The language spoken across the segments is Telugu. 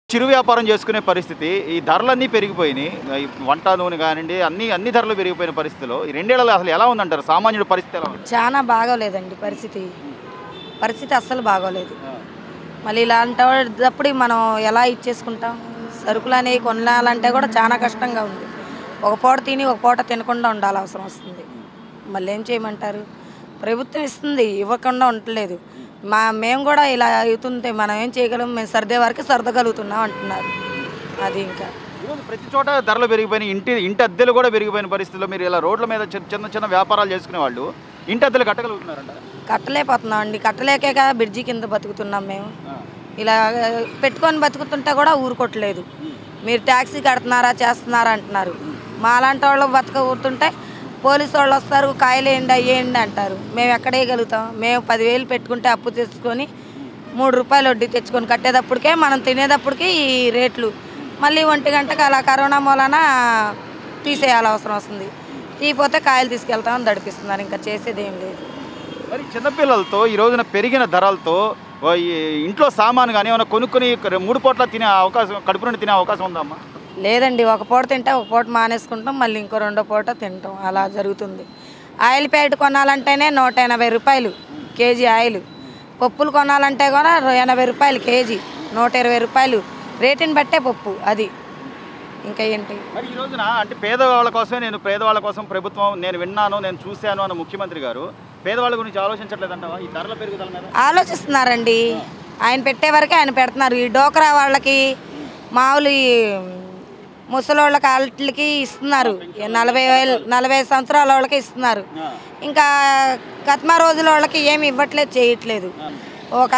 చిరు వ్యాపారం చేసుకునే పరిస్థితి ఈ ధరలన్నీ పెరిగిపోయినాయి ఈ వంట నూనె కానివ్వండి అన్ని అన్ని ధరలు పెరిగిపోయిన పరిస్థితిలో ఈ రెండేళ్లలో అసలు ఎలా ఉందంటారు సామాన్యుడి పరిస్థితి ఎలా ఉంది చాలా బాగోలేదండి పరిస్థితి పరిస్థితి అస్సలు బాగోలేదు మళ్ళీ ఇలాంటప్పుడు మనం ఎలా ఇచ్చేసుకుంటాం సరుకులు అనేవి కొనాలంటే కూడా చాలా కష్టంగా ఉంది ఒక పూట తిని ఒక పూట తినకుండా ఉండాలి అవసరం వస్తుంది మళ్ళీ ఏం చేయమంటారు ప్రభుత్వం ఇస్తుంది ఇవ్వకుండా ఉండట్లేదు మా మేము కూడా ఇలా అవుతుంటే మనం ఏం చేయగలం మేము సర్దే వరకు సర్దగలుగుతున్నాం అంటున్నారు అది ఇంకా ఈరోజు ప్రతి చోట ధరలు పెరిగిపోయినాయి ఇంటి ఇంటి అద్దెలు కూడా పెరిగిపోయిన పరిస్థితిలో మీరు ఇలా రోడ్ల మీద చి- చిన్న చిన్న వ్యాపారాలు చేసుకునే వాళ్ళు ఇంటి అద్దెలు కట్టగలుగుతున్నారంట కట్టలేకపోతున్నాం అండి కట్టలేకే కదా బ్రిడ్జి కింద బతుకుతున్నాం మేము ఇలా పెట్టుకొని బతుకుతుంటే కూడా ఊరుకోవట్లేదు మీరు ట్యాక్సీ కడుతున్నారా చేస్తున్నారా అంటున్నారు మా అలాంటి వాళ్ళు బతకూరుతుంటే పోలీసు వాళ్ళు వస్తారు కాయలు వేయండి అయ్యేయండి అంటారు మేము ఎక్కడ వేయగలుగుతాం మేము పదివేలు పెట్టుకుంటే అప్పు తెచ్చుకొని మూడు రూపాయలు వడ్డీ తెచ్చుకొని కట్టేటప్పటికే మనం తినేటప్పటికి ఈ రేట్లు మళ్ళీ ఒంటి గంటకు అలా కరోనా మూలాన తీసేయాలి అవసరం వస్తుంది తీయపోతే కాయలు తీసుకెళ్తామని దడిపిస్తున్నారు ఇంకా చేసేది ఏం లేదు మరి చిన్నపిల్లలతో ఈ రోజున పెరిగిన ధరలతో ఓ ఈ ఇంట్లో సామాను కానీ ఏమైనా కొనుక్కొని మూడు పూట్ల తినే అవకాశం కడుపు నుండి తినే అవకాశం ఉందమ్మా లేదండి ఒక పూట తింటే ఒక పూట మానేసుకుంటాం మళ్ళీ ఇంకో రెండో పూట తింటాం అలా జరుగుతుంది ఆయిల్ ప్యాకెట్ కొనాలంటేనే నూట ఎనభై రూపాయలు కేజీ ఆయిల్ పప్పులు కొనాలంటే కూడా ఎనభై రూపాయలు కేజీ నూట ఇరవై రూపాయలు రేటుని బట్టే పప్పు అది ఇంకా ఏంటి మరి ఈ రోజున అంటే పేదవాళ్ళ కోసమే నేను పేదవాళ్ళ కోసం ప్రభుత్వం నేను విన్నాను నేను చూశాను అన్న ముఖ్యమంత్రి గారు పేదవాళ్ళ గురించి ఆలోచించట్లేదంటావా ఈ ధరల పెరుగుదల మీద ఆలోచిస్తున్నారండి ఆయన పెట్టే వరకే ఆయన పెడుతున్నారు ఈ డోక్రా వాళ్ళకి మామూలు ఈ ముసలోళ్ళకి వాళ్ళకి ఇస్తున్నారు ఈ నలభై వేలు నలభై సంవత్సరాల వాళ్ళకి ఇస్తున్నారు ఇంకా కత్మా రోజుల వాళ్ళకి ఏమి ఇవ్వట్లేదు చేయట్లేదు ఒక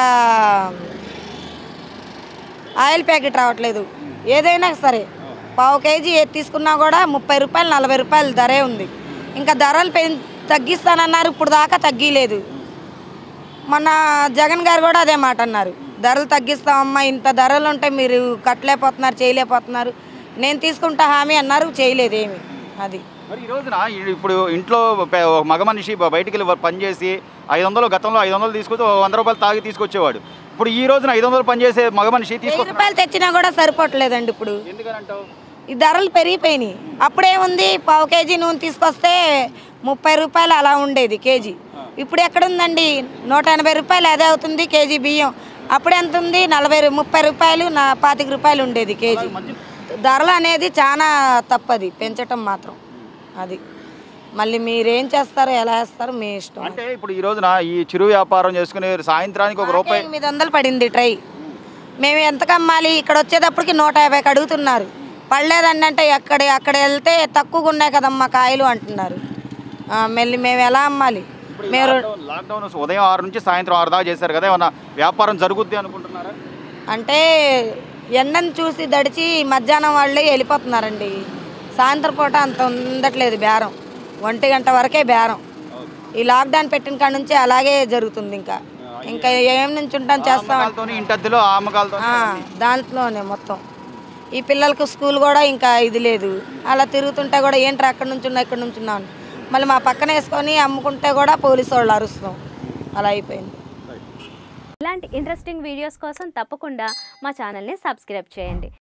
ఆయిల్ ప్యాకెట్ రావట్లేదు ఏదైనా సరే పావు కేజీ ఏది తీసుకున్నా కూడా ముప్పై రూపాయలు నలభై రూపాయలు ధరే ఉంది ఇంకా ధరలు పె తగ్గిస్తానన్నారు ఇప్పుడు దాకా తగ్గిలేదు మొన్న జగన్ గారు కూడా అదే మాట అన్నారు ధరలు తగ్గిస్తామమ్మా ఇంత ధరలు ఉంటే మీరు కట్టలేకపోతున్నారు చేయలేకపోతున్నారు నేను తీసుకుంటా హామీ అన్నారు చేయలేదు ఏమి అది మరి ఈ రోజున ఈ- ఇప్పుడు ఇంట్లో పే- ఒక మగ మనిషి బ- బయటికి వెళ్ళి పనిచేసి ఐదు వందలు గతంలో ఐదు వందలు తీసుకొచ్చి ఓ వంద రూపాయలు తాగి తీసుకొచ్చేవాడు ఇప్పుడు ఈ రోజున ఐదు వందలు పనిచేసే మగ మనిషి వెయ్యి తీసుకొ రూపాయలు తెచ్చినా కూడా సరిపోవట్లేదండి ఇప్పుడు ఎందుకనంటావు ఈ ధరలు పెరిగిపోయినాయి అప్పుడేముంది పావు కేజీ నూనె తీసుకొస్తే ముప్పై రూపాయలు అలా ఉండేది కేజీ ఇప్పుడు ఎక్కడుందండి నూట ఎనభై రూపాయలు అదే అవుతుంది కేజీ బియ్యం అప్పుడు ఎంత ఉంది నలభై రూ- ముప్పై రూపాయలు నా పాతిక రూపాయలు ఉండేది కేజీ ధరలు అనేది చాలా తప్పది పెంచటం మాత్రం అది మళ్ళీ మీరేం చేస్తారో ఎలా వేస్తారో మీ ఇష్టం అంటే ఇప్పుడు ఈ రోజున ఈ చిరు వ్యాపారం చేసుకునే సాయంత్రానికి ఒక రూపాయి ఎనిమిది వందలు పడింది ట్రై మేము ఎంతకు అమ్మాలి ఇక్కడ వచ్చేటప్పటికి నూట యాభైకి అడుగుతున్నారు పడలేదండి అంటే ఎక్కడ అక్కడ వెళ్తే తక్కువగా ఉన్నాయి కదమ్మా కాయలు అంటున్నారు ఆ, మళ్ళీ మేము ఎలా అమ్మాలి మేము లాక్డౌన్- లాక్డౌన్ ఉదయం ఆరు నుంచి సాయంత్రం ఆరు దాకా చేశారు కదా ఏమన్నా వ్యాపారం జరుగుద్ది అనుకుంటున్నారా అంటే ఎండను చూసి దడిచి మధ్యాహ్నం వాళ్ళే వెళ్ళిపోతున్నారండి సాయంత్రం పూట అంత ఉండట్లేదు బేరం ఒంటి గంట వరకే బేరం ఈ లాక్డౌన్ పెట్టిన కాడ నుంచి అలాగే జరుగుతుంది ఇంకా ఇంకా ఏం నుంచి ఉంటాం చేస్తాం అమ్మకాలతో ఇంటద్దెలో ఆ అమ్మకాలతో ఆ, దాంట్లోనే మొత్తం ఈ పిల్లలకు స్కూల్ కూడా ఇంకా ఇది లేదు అలా తిరుగుతుంటే కూడా ఏంట్రా అక్కడ నుంచి ఉన్నా ఇక్కడ నుంచి ఉన్నాను మళ్ళీ మా పక్కన వేసుకొని అమ్ముకుంటే కూడా పోలీసు వాళ్ళు అరుస్తాం అలా అయిపోయింది ఇలాంటి ఇంట్రెస్టింగ్ వీడియోస్ కోసం తప్పకుండా మా ఛానల్ని సబ్స్క్రైబ్ చేయండి